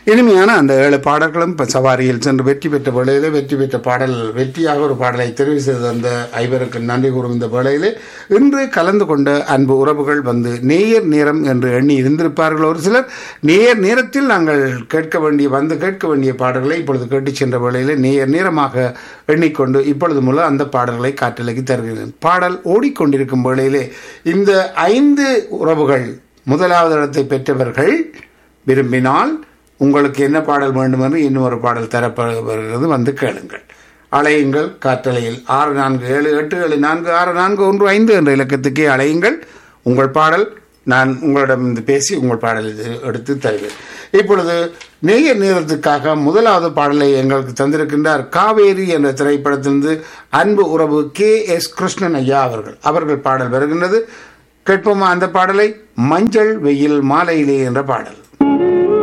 இனிமையான அந்த ஏழு பாடல்களும் இப்போ சவாரியில் சென்று வெற்றி பெற்ற வேளையிலே வெற்றி பெற்ற பாடல் வெற்றியாக ஒரு பாடலை தெரிவு செய்த அந்த ஐவருக்கு நன்றி கூறும் இந்த வேளையிலே இன்று கலந்து கொண்ட அன்பு உறவுகள் வந்து நேயர் நேரம் என்று எண்ணி இருந்திருப்பார்கள் ஒரு சிலர் நேயர் நேரத்தில் நாங்கள் கேட்க வேண்டிய வந்து கேட்க வேண்டிய பாடல்களை இப்பொழுது கேட்டுச் சென்ற வேளையிலே நேயர் நேரமாக எண்ணிக்கொண்டு இப்பொழுது மூலம் அந்த பாடல்களை காற்றலைக்கு தருகிறேன் பாடல் ஓடிக்கொண்டிருக்கும் வேளையிலே இந்த ஐந்து உறவுகள் முதலாவது இடத்தை பெற்றவர்கள் விரும்பினால் உங்களுக்கு என்ன பாடல் வேண்டும் என்று இன்னும் ஒரு பாடல் தரப்படுகிறது வந்து கேளுங்கள் அலையுங்கள் காற்றலையில் ஆறு நான்கு ஏழு எட்டு ஏழு நான்கு ஆறு நான்கு ஒன்று ஐந்து என்ற இலக்கத்துக்கே அலையுங்கள் உங்கள் பாடல் நான் உங்களிடம் இருந்து பேசி உங்கள் பாடலை எடுத்து தருவேன் இப்பொழுது நேயர் நேரத்துக்காக முதலாவது பாடலை எங்களுக்கு தந்திருக்கின்றார் காவேரி என்ற திரைப்படத்திலிருந்து அன்பு உறவு கே எஸ் கிருஷ்ணன் ஐயா அவர்கள் அவர்கள் பாடல் வருகின்றது கேட்போமா அந்த பாடலை மஞ்சள் வெயில் மாலையிலே என்ற பாடல்